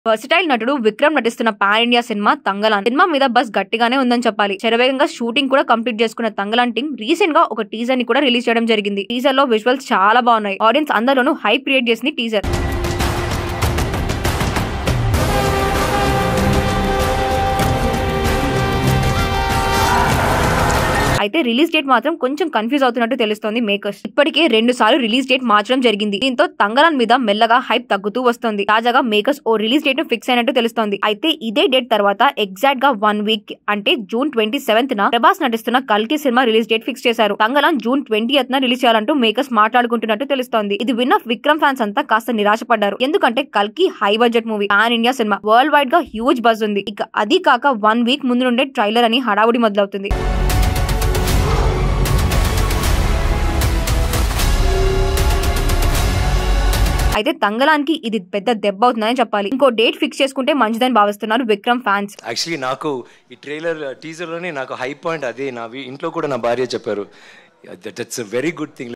versatile నటుడు విక్రమ్ నటిస్తున్న pan India cinema Thangalaan cinema మీద బస్ గట్టిగానే ఉందని చెప్పాలి శరవేగంగా షూటింగ్ కూడా కంప్లీట్ చేసుకున్న తంగలాన్ టీం రీసెంట్ గా ఒక టీజర్ ని కూడా రిలీజ్ చేయడం జరిగింది టీజర్ లో విజువల్స్ చాలా బాగున్నాయి ఆడియన్స్ అందరిలోనూ హైప్ క్రియేట్ చేసింది టీజర్ అయితే రిలీజ్ డేట్ మాత్రం కొంచెం కన్ఫ్యూజ్ అవుతున్నట్టు తెలుస్తోంది మేకర్స్ ఇప్పటికే రెండు సార్లు రిలీజ్ డేట్ మార్చడం జరిగింది దీంతో తంగలాన్ మీద మెల్లగా హైప్ తగ్గుతూ వస్తుంది తాజాగా మేకర్స్ ఓ రిలీజ్ డేట్ ను ఫిక్స్ అయినట్టు తెలుస్తోంది అయితే ఇదే డేట్ తర్వాత ఎగ్జాక్ట్ గా వన్ వీక్ అంటే జూన్ ట్వంటీ సెవెంత్ న ప్రభాస్ నటిస్తున్న కల్కి సినిమా రిలీజ్ డేట్ ఫిక్స్ చేశారు తంగలాన్ జూన్ ట్వంటీ న రిలీజ్ చేయాలంటూ మేకర్స్ మాట్లాడుకుంటున్నట్టు తెలుస్తోంది ఇది విన్న విక్రమ్ ఫ్యాన్స్ అంతా కాస్త నిరాశపడ్డారు ఎందుకంటే కల్కి high budget movie pan India cinema world wide గా హ్యూజ్ బజ్ ఉంది ఇక అది కాక వన్ వీక్ ముందు నుండే ట్రైలర్ అని హడావుడి మొదలవుతుంది అయితే తంగలానికి ఇది పెద్ద దెబ్బ అవుతుందని చెప్పాలి ఇంకో డేట్ ఫిక్స్ చేసుకుంటే మంచిదని భావిస్తున్నారు విక్రమ్ ఫ్యాన్స్ యాక్చువల్లీ నాకు ఈ ట్రైలర్ టీజర్లోనే నాకు హై పాయింట్ అదే నా వి- ఇంట్లో కూడా నా భార్య చెప్పారు దట్స్ వెరీ గుడ్ థింగ్